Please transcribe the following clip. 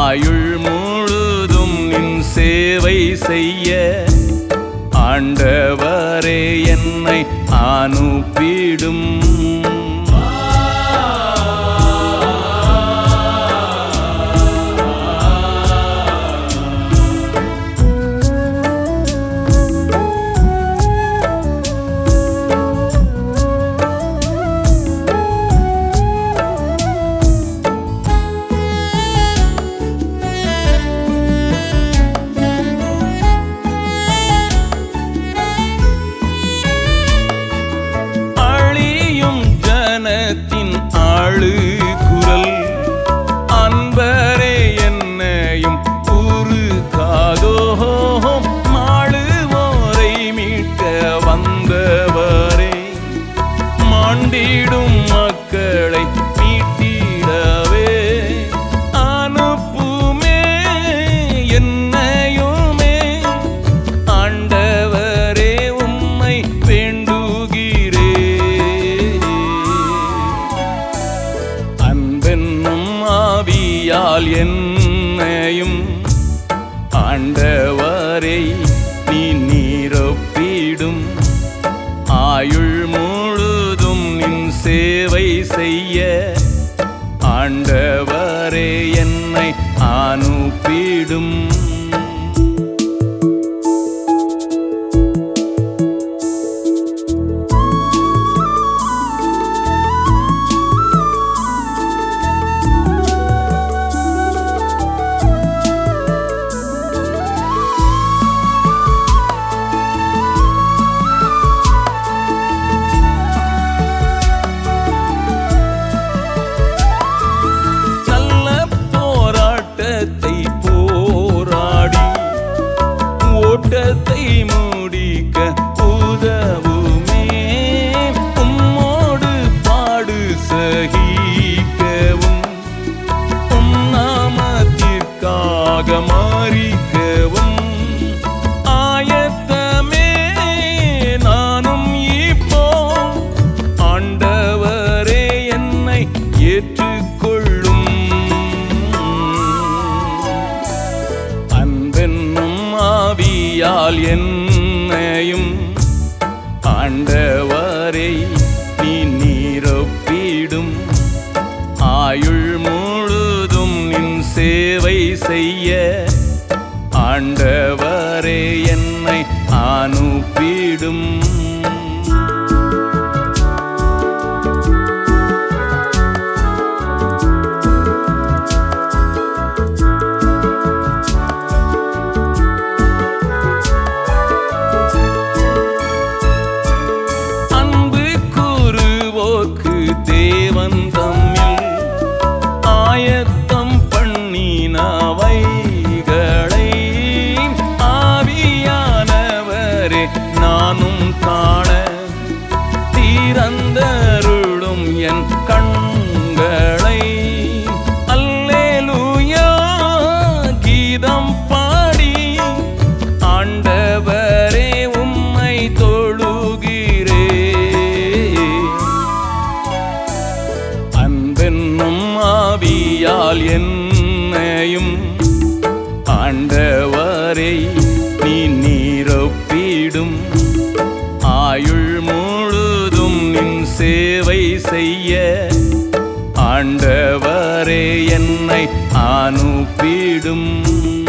ஆயுள் முழுதும் நின் சேவை செய்ய ஆண்டவரே என்னை அனுப்பிடும் அழியும் ஜனத்தின் ஆளு குரல் அன்பரே என்னையும் உருகாதோ மாளுவோரை மீட்க வந்தவரே மாண்டிடும் மக்களை மீட்டிடவே அனுப்புமே என்னையுமே ஆண்டவரே உம்மை வேண்டுகிறே அன்பென்னும் ஆவியால் என்னையும் ஆண்டவரை நீ நீரொப்பிடும் ஆயுள் முழுதும் நின் சேவை செய்ய ஆண்டவரே என்னை அனுப்பிடும் நல்ல போராட்டத்தை போராடி ஓட்டத்தை முடிக்க உதவுமே உம்மோடு பாடு சகிக்கவும் உம் நாமத்திற்காக மாறிக்கவும் ஆயத்தமே நானும் இப்போ ஆண்டவரே என்னை ஏற்றுக்கொள்ளும் அன்பென்னும் ஆவியால் என்னையும் ஆண்டவரை நீ நீரொப்பிடும் ஆயுள் முழுதும் நின் சேவை செய்ய ஆண்டவரே என்னை அனுப்பிடும் அன்பு கூறுவோர்க்கு தேவன் தம்மில் ஆயத்தம் பண்ணினவைகளை ஆவியானவரே நானும் காண தீரந்தருளும் என் கண்களை அல்லேலூயா கீதம் பாடி ஆண்டவரே உம்மை தொழுகிறே அன்பென்னும் ஆவியால் என்னையும் ஆண்டவரை நீ நீரொப்பிடும் ஆயுள் முழுதும் நின் சேவை செய்ய ஆண்டவரே என்னை அனுப்பிடும்